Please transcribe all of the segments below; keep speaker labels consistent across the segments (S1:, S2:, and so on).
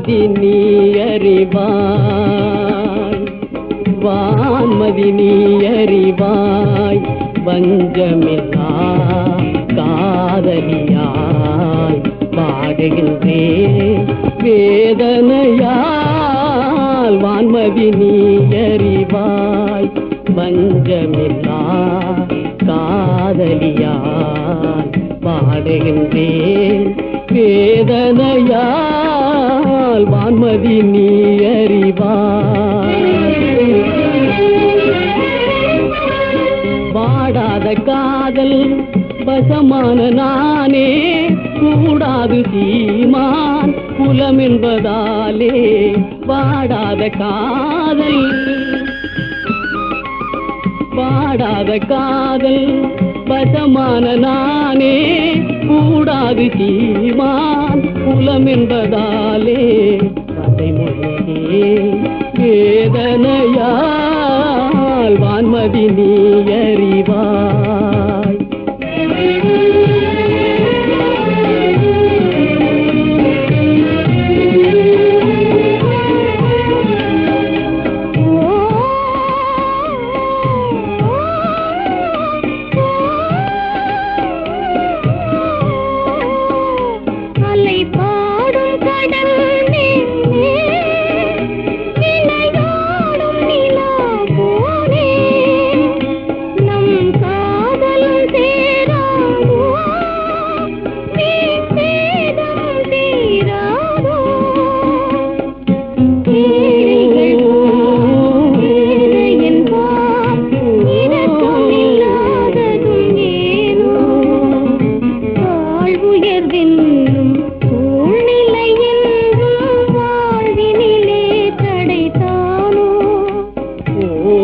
S1: வான்மதி நீ அறிவாய் வான்மதி நீ அறிவாய் வஞ்சமில்லா காதலியாய் பாடுகின்றே வேதனையால் வான்மதி நீ அறிவாய் வஞ்சமில்லா காதலியால் பாடுகின்றேன் வேதனையால் வான்மதி நீ அறிவாய் வாடாத காதல் வசமான நானே கூடாது சீமான் குலம் என்பதாலே வாடாத காதல் பாடாத காதல் வசமான நானே கூடாது சீமான் குலம் என்பதாலே கதைமொழியே வேதனையால் வான்மதி நீ அறிவாய்
S2: அலை பாடும் கடல் மேலே விளையாடும் நிலா போலே நம் காதலும் சேராதோ வீண் சேதம் தீராதோ கேள்விகள் வேறு என்பார் இரக்கம் இல்லாததும் ஏனோ வாழ்வுயர்வென்னும் சூழ்நிலை என்றும் வாழ்வினிலே தடைத்தானோ
S1: ஓ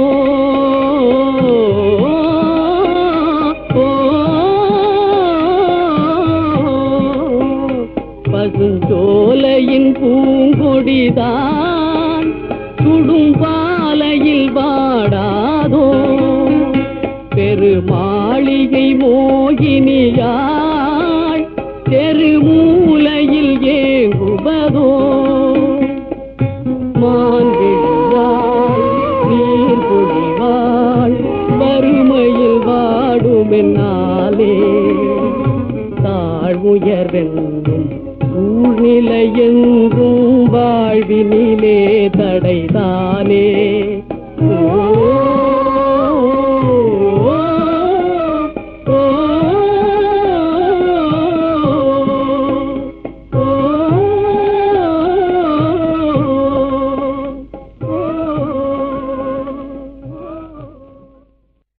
S1: பசுஞ்சோலையின் பூங்கொடிதான் சுடும் பாலையில் வாடாதோ பெருமாளிகை மோகினியாய் தெருமூலையில் ஏங்குவதோ மான்விழியாள் நீர் பொழிவாள் வறுமையில் வாடுமென்னாலே தாழ்வுயர்வென்னும் சூழ்நிலை என்றும் வாழ்வினிலே தடைதானே ஓ